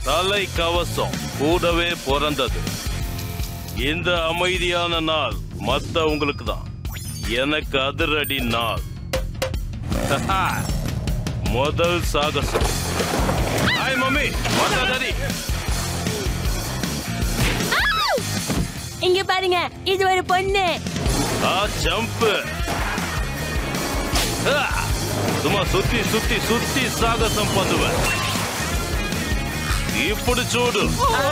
தலை கவசம் கூடவே பிறந்தது இந்த அமைதியான நாள் மத்தவங்களுக்கு தான் எனக்கு அதிரடி நாள் முதல் சாகசம் ஹாய் மம்மி வாடா டாடி இங்க பாருங்க இது ஒரு பொண்ணு ஆ ஜம்ப் சும்மா சுத்தி சுத்தி சுத்தி சாகசம் பண்ணுவேன் ఇప్పుడు చూడు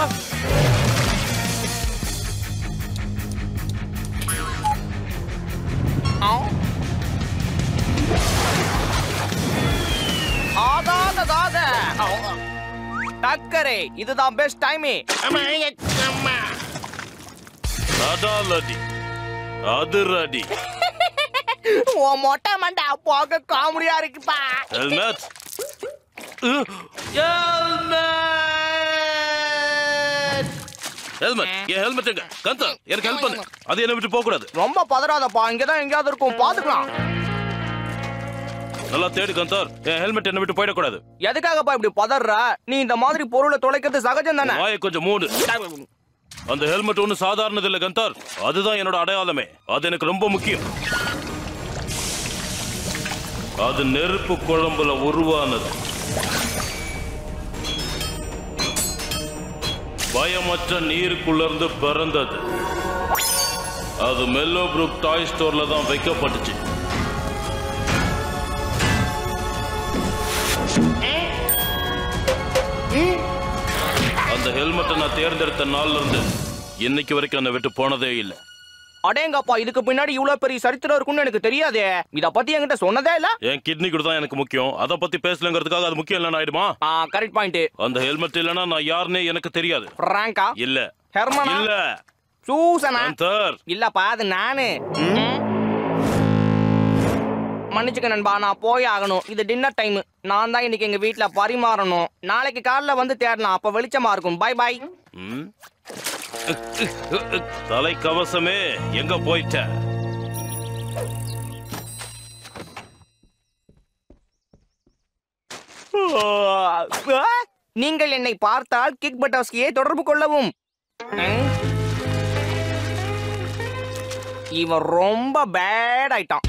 ஆகாததாக டக்கரே இதுதான் பெஸ்ட் டைமே అదాలది అదిరడి உன் மொட்டை மண்டை போக காமெடியா இருக்குப்பா హెల్మెట్ ஹெல்மெட் என் ஹெல்மெட் எங்க கந்தா எனக்கு ஹெல்ப் பண்ணு அது என்ன விட்டு போக கூடாது ரொம்ப பதறாதப்பா இங்கதான் எங்கேயாவது இருக்கும் பாத்துக்கலாம் நல்லா தேடு கந்தார் என் ஹெல்மெட் என்ன விட்டு போயிடக்கூடாது எதுக்காகப்பா இப்படி பதற நீ இந்த மாதிரி பொருளை தொலைக்கிறது சகஜம் தானே வாயை கொஞ்சம் மூடு அந்த ஹெல்மெட் ஒன்றும் சாதாரணது இல்ல கந்தார் அதுதான் என்னோட அடையாளமே அது எனக்கு ரொம்ப முக்கியம் அது நெருப்பு குழம்புல உருவானது பயமற்ற நீருக்குள்ளர்ந்து பிறந்தது அது மெல்லோ புரூக் டாய் ஸ்டோர்ல தான் வைக்கப்பட்டுச்சு அந்த ஹெல்மெட்டை நான் தேர்ந்தெடுத்த நாள்ல இருந்து இன்னைக்கு வரைக்கும் என்னை விட்டு போனதே இல்லை அடேங்கப்பா இதுக்கு பின்னாடி இவ்வளவு பெரிய சரித்திரம் இருக்கும்னு எனக்கு தெரியாதே இத பத்தி என்கிட்ட சொன்னதே இல்ல என் கிட்னி கூட தான் எனக்கு முக்கியம் அதை பத்தி பேசலங்கிறதுக்காக அது முக்கியம் இல்லைன்னு ஆயிடுமா ஆ கரெக்ட் பாயிண்ட் அந்த ஹெல்மெட் இல்லைன்னா நான் யாருன்னே எனக்கு தெரியாது பிராங்கா இல்ல ஹெர்மனா இல்ல சூசனா கந்தர் இல்லப்பா அது நானு மன்னிச்சுக்க நண்பா நான் போய் ஆகணும் இது டின்னர் டைம் நான் தான் இன்னைக்கு எங்க வீட்ல பரிமாறணும் நாளைக்கு காலைல வந்து தேடலாம் அப்ப வெளிச்சமா இருக்கும் பை பை ம்? தலை கவசமே எங்க போயிட்ட நீங்கள் என்னை பார்த்தால் கிக் பட்டோஸ்கியை தொடர்பு கொள்ளவும் ம்? இவன் ரொம்ப பேட் ஆயிட்டான்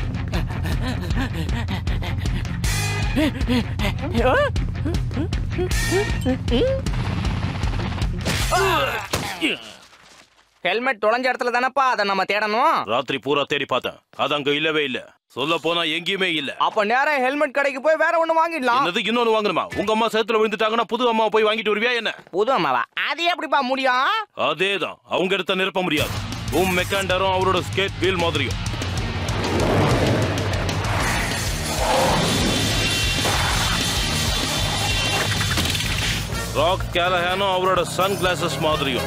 ஹெல்மெட் தொலைஞ்ச இடத்துல தானப்பா அதை நம்ம தேடணும் ராத்திரி பூரா தேடி பார்த்தேன் அது அங்க இல்லவே இல்ல சொல்ல போனா எங்கேயுமே இல்ல அப்ப நேரா ஹெல்மெட் கடைக்கு போய் வேற ஒண்ணு வாங்கிடலாம் என்னது இன்னொன்னு வாங்கணுமா உங்க அம்மா சேத்துல விழுந்துட்டாங்கன்னா புது அம்மா போய் வாங்கிட்டு வருவியா என்ன புது அம்மாவா அது எப்படிப்பா முடியும் அதேதான் அவங்க எடுத்த நிரப்ப முடியாது உன் மெக்காண்டரும் அவரோட ஸ்கேட் வீல் மாதிரியும் ராக் கேலஹானும் அவரோட சன் கிளாஸஸ் மாதிரியும்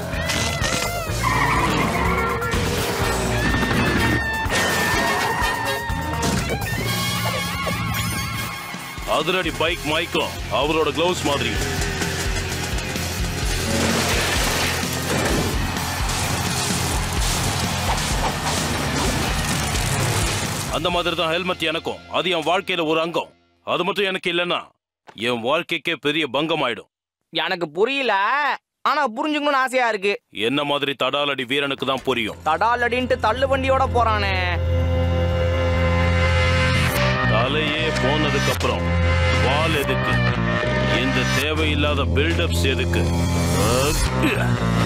அதிரடி பைக் மைக்கும் அவரோட கிளவுஸ் மாதிரியும் அந்த மாதிரி தான் ஹெல்மெட் எனக்கும் அது என் வாழ்க்கையில ஒரு அங்கம் அது மட்டும் எனக்கு இல்லைன்னா என் வாழ்க்கைக்கே பெரிய பங்கம் ஆயிடும் எனக்கு புரியல ஆனா புரிஞ்சுக்கணும்னு ஆசையா இருக்கு என்ன மாதிரி தடாலடி வீரனுக்கு தான் புரியும் தடாலடின்ட்டு தள்ளு வண்டியோட போறானே தலையே போனதுக்கு அப்புறம் வால் எதுக்கு இந்த தேவையில்லாத பில்டப்ஸ் எதுக்கு அக்கு.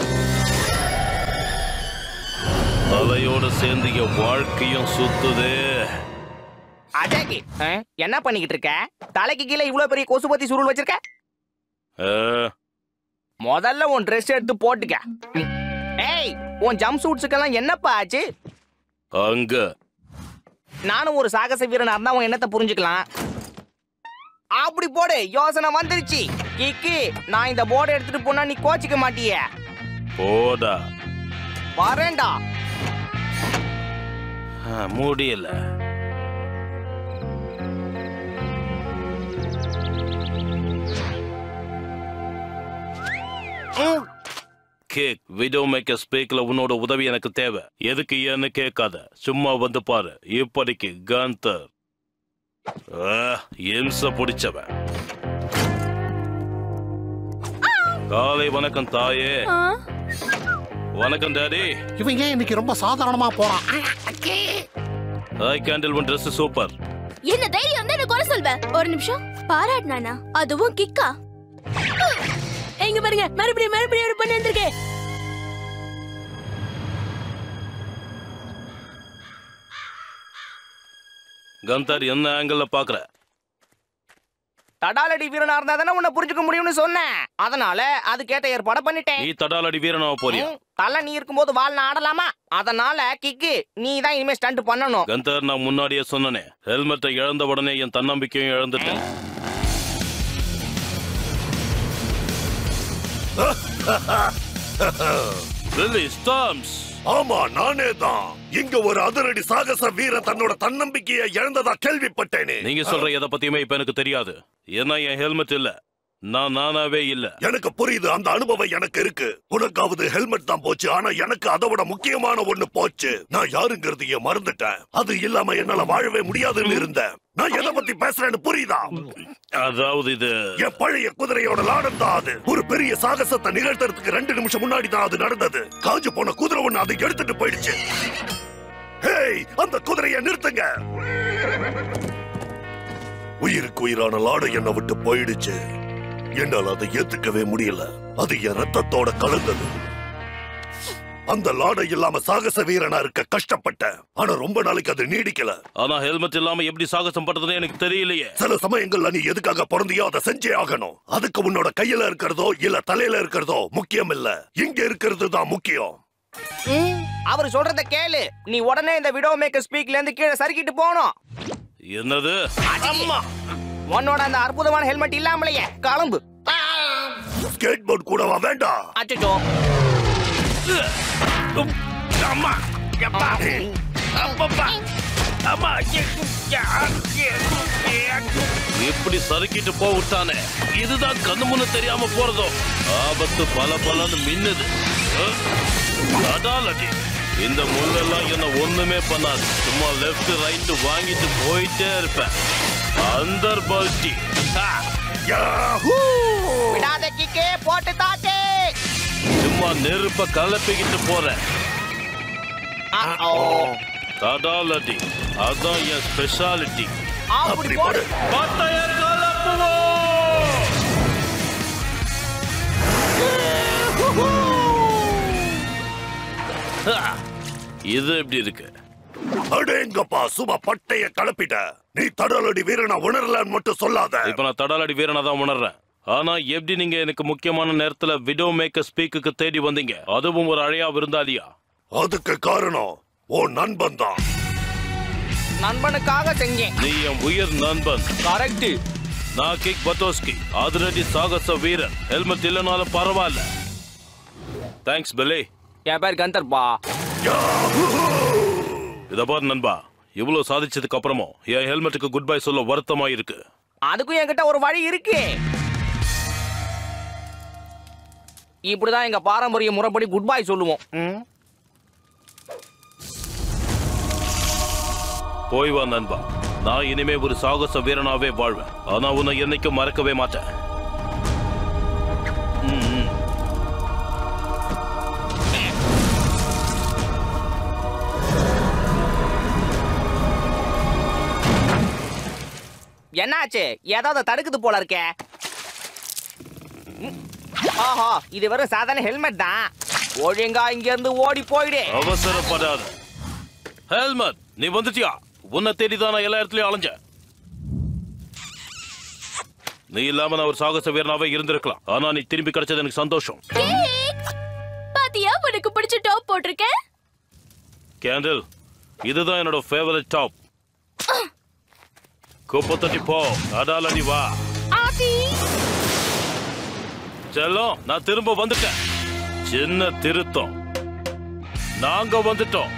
தலையோட சேர்ந்து என் வாழ்க்கையும் சுத்துதே அஜாக்கி அஹ், என்ன பண்ணிக்கிட்டு இருக்க தலைக்கு கீழே இவ்வளவு பெரிய கொசுபத்தி சுருள் வச்சிருக்க ஆ, முதல்ல உன் ட்ரெஸ் எடுத்து போட்டுக்க ம். ஏய் உன் ஜம்ப் சூட்ஸுக்கெல்லாம் என்னப்பா ஆச்சு அங்க நானும் ஒரு சாகச வீரனா இருந்தா உன் என்னத்தை புரிஞ்சுக்கலாம் அப்படி போடு யோசனை வந்துருச்சு கிக்கி நான் இந்த போர்டை எடுத்துட்டு போனா நீ கோச்சிக்க மாட்டியே போடா வரேன்டா ஆ, முடியல கேக் விடோ மேக்கர் ஸ்பீக்ல உன்னோட உதவி எனக்கு தேவை எதுக்கு ஏன்னு கேட்காத சும்மா வந்து பாரு இப்படிக்கு காந்தர் இம்ச பிடிச்சவன் காலை வணக்கம் தாயே ஆ? வணக்கம் டாடி இவன் ஏன் இன்னைக்கு ரொம்ப சாதாரணமா போறான் ஹாய் கேண்டில் உன் ட்ரெஸ் சூப்பர் என்ன தைரியம் வந்து என்ன குறை சொல்வேன் ஒரு நிமிஷம் பாராட்டினானா அதுவும் கிக்கா எங்க பாருங்க மறுபடியும் மறுபடியும் ஒரு பொண்ணு வந்திருக்கு கந்தார் என்ன ஆங்கிள் பாக்குற தடாலடி வீரனா இருந்தா தானே உன்னை புரிஞ்சுக்க முடியும்னு சொன்னேன் அதனால அதுக்கேத்த ஏற்பாடு பண்ணிட்டேன் நீ தடாலடி வீரனாவ போறியா ம், தலை நீ இருக்கும்போது வால் நான் ஆடலாமா அதனால கிக்கு நீ தான் இனிமே ஸ்டண்ட் பண்ணணும் கந்தர் நான் முன்னாடியே சொன்னனே ஹெல்மெட்டை இழந்த உடனே என் தன்னம்பிக்கையும் இழந்துட்டேன் Lily, Storms. ஆமா நானே தான் இங்க ஒரு அதிரடி சாகச வீரன் தன்னோட தன்னம்பிக்கையை இழந்ததா கேள்விப்பட்டேனே நீங்க சொல்ற எதை பத்தியுமே இப்ப எனக்கு தெரியாது ஏன்னா என் ஹெல்மெட் இல்ல நான் நானாவே இல்ல எனக்கு புரியுது அந்த அனுபவம் எனக்கு இருக்கு உனக்காவது ஹெல்மெட் தான் போச்சு ஆனா எனக்கு அதை விட முக்கியமான ஒண்ணு போச்சு நான் யாருங்கிறதையே மறந்துட்டேன் அது இல்லாம என்னால வாழவே முடியாதுன்னு இருந்தேன் நான் எதை பத்தி பேசுறேன்னு புரியுதா அதாவது இது என் பழைய குதிரையோட லாடம் தான் அது ஒரு பெரிய சாகசத்தை நிகழ்த்துறதுக்கு ரெண்டு நிமிஷம் முன்னாடி தான் அது நடந்தது காஞ்சு போன குதிரை ஒண்ணு அதை எடுத்துட்டு போயிடுச்சு ஹேய் அந்த குதிரையை நிறுத்துங்க உயிருக்கு உயிரான லாடம் என்னை விட்டு போயிடுச்சு என்னால் அதை ஏத்துக்கவே முடியல அது என் ரத்தத்தோட கலந்தது அந்த லாடை இல்லாம சாகச வீரனா இருக்க கஷ்டப்பட்டேன் ஆனா ரொம்ப நாளைக்கு அது நீடிக்கல ஆனா ஹெல்மெட் இல்லாம எப்படி சாகசம் பண்றதுன்னு எனக்கு தெரியலையே சில சமயங்கள்ல நீ எதுக்காக பிறந்தியோ அதை செஞ்சே ஆகணும் அதுக்கு உன்னோட கையில இருக்கிறதோ இல்ல தலையில இருக்கிறதோ முக்கியம் இல்ல இங்க இருக்கிறது தான் முக்கியம் அவர் சொல்றத கேளு நீ உடனே இந்த விடோ மேக்கர் ஸ்பீக்ல இருந்து கீழே சறுக்கிட்டு போகணும் என்னது அம்மா உன்னோட அந்த அற்புதமான ஹெல்மெட் இல்லாமலேயே கிளம்பு ஸ்கேட் போர்ட் கூடவா வேண்டாம் அச்சோ அம்மா எப்பா அப்பப்பா அம்மா இப்படி சறுக்கிட்டு போ விட்டானே இதுதான் கண்ணு முன்னு தெரியாம போறதோ ஆபத்து பல பலன்னு மின்னுது அஹ், அடாலடி இந்த முள்ளெல்லாம் என்ன ஒண்ணுமே பண்ணாது சும்மா லெஃப்ட் ரைட் வாங்கிட்டு போயிட்டே இருப்பேன் அந்தர் பல்டி யாஹூ! விடாத கிக்கே போட்டு தாக்கு சும்மா நெருப்ப கலப்பிக்கிட்டு போறேன் ஆ, ஓ. அடாலடி அதான் என் ஸ்பெஷாலிட்டி அப்படி போடு பட்டய கலப்புவோம் ஹா, இது எப்படி இருக்கு அடேங்கப்பா சும்மா பட்டைய கலப்பிட்ட நீ தடலடி வீரனா உணரலன்னு மட்டும் சொல்லாத இப்ப நான் தடாலடி வீரனா தான் உணர்றேன் ஆனா எப்படி நீங்க எனக்கு முக்கியமான நேரத்துல விடோ மேக்கர் ஸ்பீக்குக்கு தேடி வந்தீங்க அதுவும் ஒரு அழையா விருந்தாளியா அதுக்கு காரணம் உன் நண்பன் தான் நண்பனுக்காக செஞ்சேன் நீ என் உயிர் நண்பன் கரெக்ட் நான் கிக் பத்தோஸ்கி அதிரடி சாகச வீரன் ஹெல்மெட் இல்லைனாலும் பரவாயில்ல தேங்க்ஸ் பெலே என் பேர் கந்தர்பா இத பாரு நண்பா இவ்வளவு சாதிச்சதுக்கு அப்புறமும் என் ஹெல்மெட்டுக்கு குட் பை சொல்ல வருத்தமா இருக்கு அதுக்கும் என்கிட்ட ஒரு வழி இருக்கு இப்படிதான் எங்க பாரம்பரிய முறைப்படி குட் பை சொல்லுவோம் ம்? போய் வா நண்பா நான் இனிமே ஒரு சாகச வீரனாவே வாழ்வேன் ஆனா உன்னை என்னைக்கும் மறக்கவே மாட்டேன் ம், ம். என்னாச்சு ஏதாவது தடுக்குது போல இருக்கே ம். ஆஹா இது வெறும் சாதாரண ஹெல்மெட் தான் ஒழுங்கா இங்க இருந்து ஓடி போயிடு அவசரப்படாத ஹெல்மெட் நீ வந்துட்டியா உன்னை தேடிதான் நான் எல்லா இடத்துலயும் அலைஞ்சேன் நீ இல்லாம நான் ஒரு சாகச வீரனாவே இருந்திருக்கலாம் ஆனா நீ திரும்பி கிடைச்சது எனக்கு சந்தோஷம் கேக் பாத்தியா உனக்கு பிடிச்ச டாப் போட்டிருக்கேன் கேண்டில் இதுதான் என்னோட ஃபேவரட் டாப் குப்பை தட்டி போ அடாலடி வா ஆத்தி செல்லம் நான் திரும்ப வந்துட்டேன் சின்ன திருத்தம் நாங்க வந்துட்டோம்